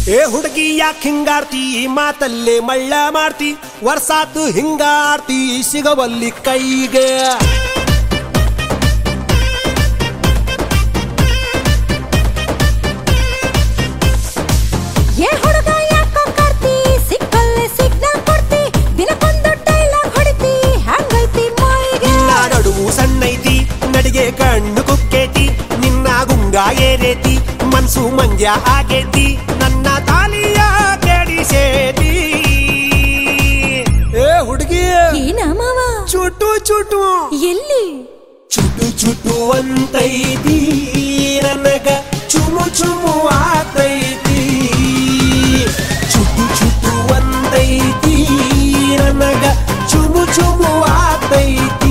ಏ ಹುಡುಗಿ ಯಾಕೆ ಹಿಂಗಾಡ್ತಿ ಮಾತಲ್ಲೇ ಮಳ್ಳ ಮಾಡ್ತಿ ವರ್ಷಾತು ಹಿಂಗಾಡ್ತಿ ಸಿಗವಲ್ಲಿ ಕೈಗೆ ಏ ಹುಡುಗ ಯಾಕೋ ಕಾರ್ತಿ ಸಿಕ್ಕಲ್ಲೇ ಸಿಗ್ನಲ್ ಕೊಡ್ತಿ ದಿನಕ್ಕೊಂದು ಡೈಲಾಗ್ ಹೊಡಿತಿ ಹ್ಯಾಂಗೈತಿ ಮೈಗೆ ನಿನ್ನ ನಡುವು ಸಣ್ಣೈತಿ ನಡಿಗೆ ಕಣ್ಣು ಕುಕ್ಕೇತಿ ನಿನ್ನ ಗುಂಗ ಏರೇತಿ ಮನ್ಸು ಮಂಗ್ಯ ಆಗೇತಿ ನನ್ನ ತಾಲಿಯ ಕೆಡಿಸೇತಿ ಏ ಹುಡುಗಿ ಏನ ಮಾವ ಚುಟು ಚುಟು ಎಲ್ಲಿ ಚುಟು ಚುಟು ಅಂತೈತಿ ನನಗ ಚುಮು ಚುಮು ಆತೈತಿ ಚುಟು ಚುಟು ಅಂತೈತಿ ನನಗ ಚುಮು ಚುಮು ಆತೈತಿ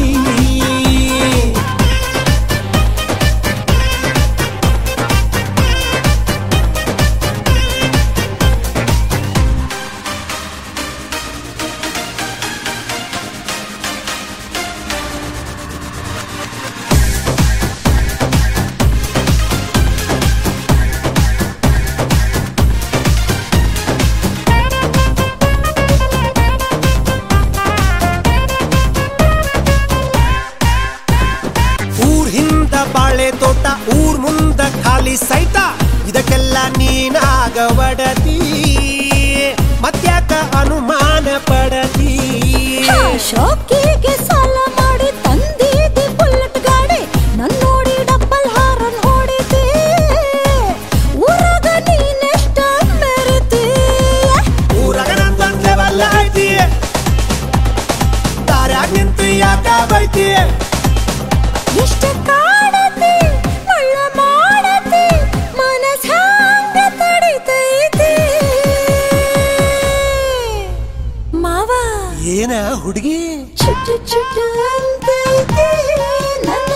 ಊರ್ ಹಿಂದ ಬಾಳೆ ತೋಟ ಊರ್ ಮುಂದ ಖಾಲಿ ಸೈಟ ಇದಕ್ಕೆಲ್ಲ ನೀನಾಗ ಒಡತಿ ಮತ್ಯಾಕ ಅನುಮಾನ ಪಡತಿ ಹಾ, ಶೋಕಿಗೆ ಸಾಲ ಮಾಡಿ ತಂದಿದ್ದಿ ಬುಲೆಟ್ ಗಾಡಿ ನನ್ ನೋಡಿ ಡಬ್ಬಲ್ ಹಾರನ್ ಹೊಡಿತಿ ಊರಾಗ ನೀನೆಷ್ಟ ಮೆರಿತಿ ಊರಾಗ ನಂದೊಂದ್ ಲೆವೆಲ್ ಐತಿ ದಾರ್ಯಾಗ ನಿಂತು ಯಾಕ ಬೈತಿ ಎಷ್ಟ ಕಾಡತಿ ಮಳ್ಳ ಮಾಡತಿ ಮನಸ್ ಹ್ಯಾಂಗ ತಡಿತೈತಿ ಮಾವ ಏನ ಹುಡುಗಿ ಚುಟ್ಟು ಚುಟ್ಟು ಅಂತೈತಿ ನನ್ನ